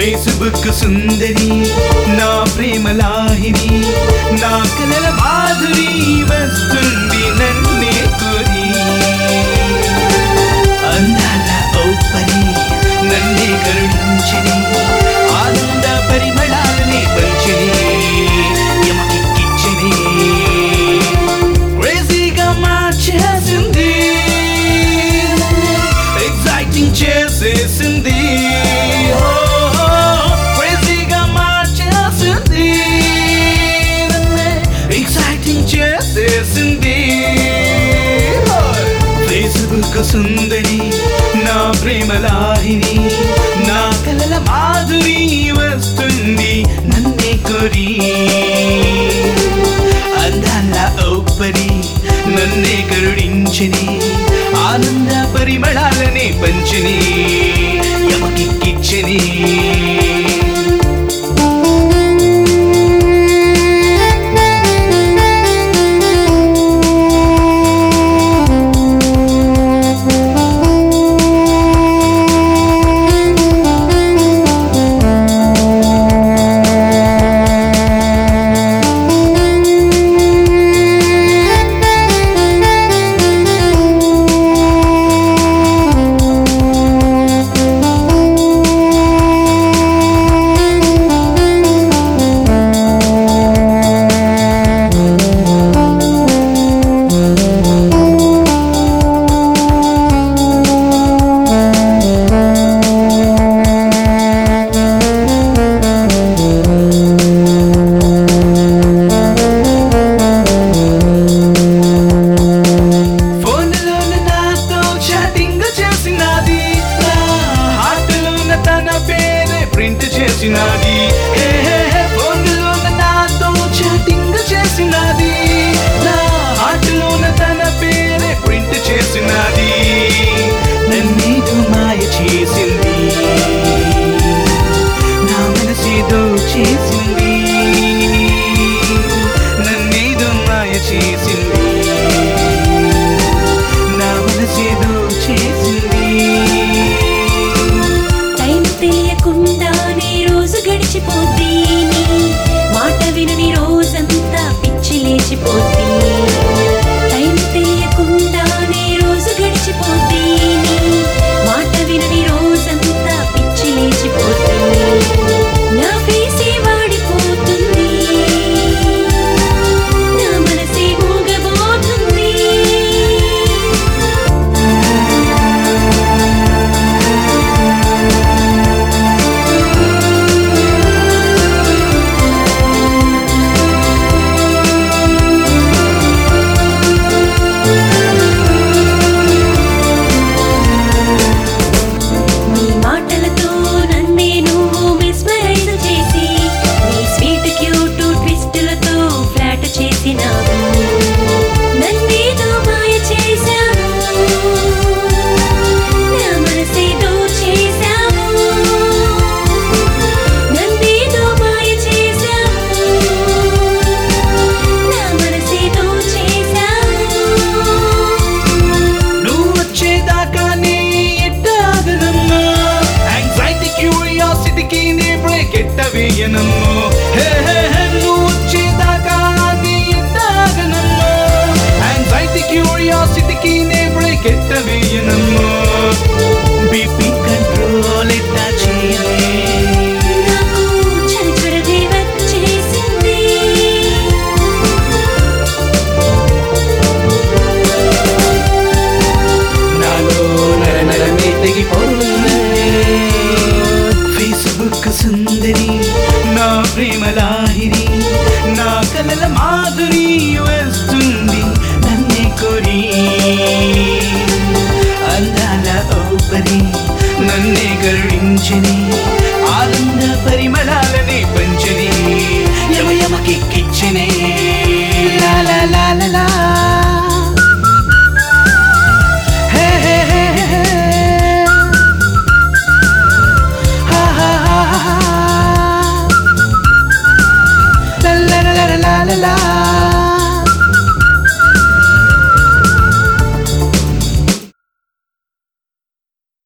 Facebook సుందరి నా ప్రేమ లాహిరి నా కలల మాధురి వస్తుంది నన్నే కోరి అందాల ఓపరి నన్నే కరుణించని ఆనంద పరిమళాలనే పంచని యమకిచ్చని క్రేజీగా మార్చేసింది ఎగ్జైటింగ్ చేసేసింది క్రేజీగా మార్చేసింది ఎగ్జైటింగ్ చేసేసింది ఫేస్బుక్ సుందరి నా ప్రేమ లాహిని నా కలల మాధురి వస్తుంది నన్నే కోరి అందాల ఓపరి నన్నే కరుణించని ఆనంద పరిమళాలనే పంచని యమకిచ్చని ఫోన్లోన నాతో చాటింగ్ చేసినది నా హార్ట్లోన తన పేరే ప్రింట్ చేసినది హే హే హే, ఫోన్లోన నాతో చాటింగ్ చేసినది నా హార్ట్లోన తన పేరే ప్రింట్ చేసినది నన్నేదో మాయ చేసింది నా మనసేదో చేసింది నన్నేదో మాయ చేసింది నా మనసేదో చేసింది టైం తెలియకుండానే రోజు గడిచిపోద్ది నీ మాట వినని రోజంతా పిచ్చి లేచిపోద్ది టైం తెలియకుండానే రోజు గడిచిపోద్ది నీ మాట వినని రోజంతా పిచ్చి లేచిపోద్ది నా ఫేసే వాడిపోతుంది నా మనసే ఊగబోతుంది నీ మాటలతో నన్నే నువ్వు మిస్మరైజ్ చేసి నీ స్వీట్ క్యూట్ ట్విస్టులతో ఫ్లాట్ చేసినావు నన్నేదో మాయ చేశావు నా మనసేదో చేశావు నన్నేదో మాయ చేశావు నా మనసేదో చేశావు నువ్వు వచ్చేదాకానే ఎట్టాగనమ్మా యాంగ్జైటీ క్యూరియాసిటీకి నీ బ్రేక్ ఎట్ట వేయనమ్మో హే హే హే నువ్వు వచ్చేదాకానే ఎట్టాగనమ్మా యాంగ్జైటీ క్యూరియాసిటీకి నీ బ్రేక్ ఎట్ట వేయనమ్మో బీపీ కంట్రోల్ ఎట్టా చేయలే నాకు చరిచరదే వచ్చేసింది నాలో నర నరమే తెగిపోతున్నదే ఫేస్బుక్ సుందరి నా ప్రేమ లాహిరి నా కలల మాధురి వస్తుంది నన్నే కోరి అందాల ఓపరి నన్నే కరుణించని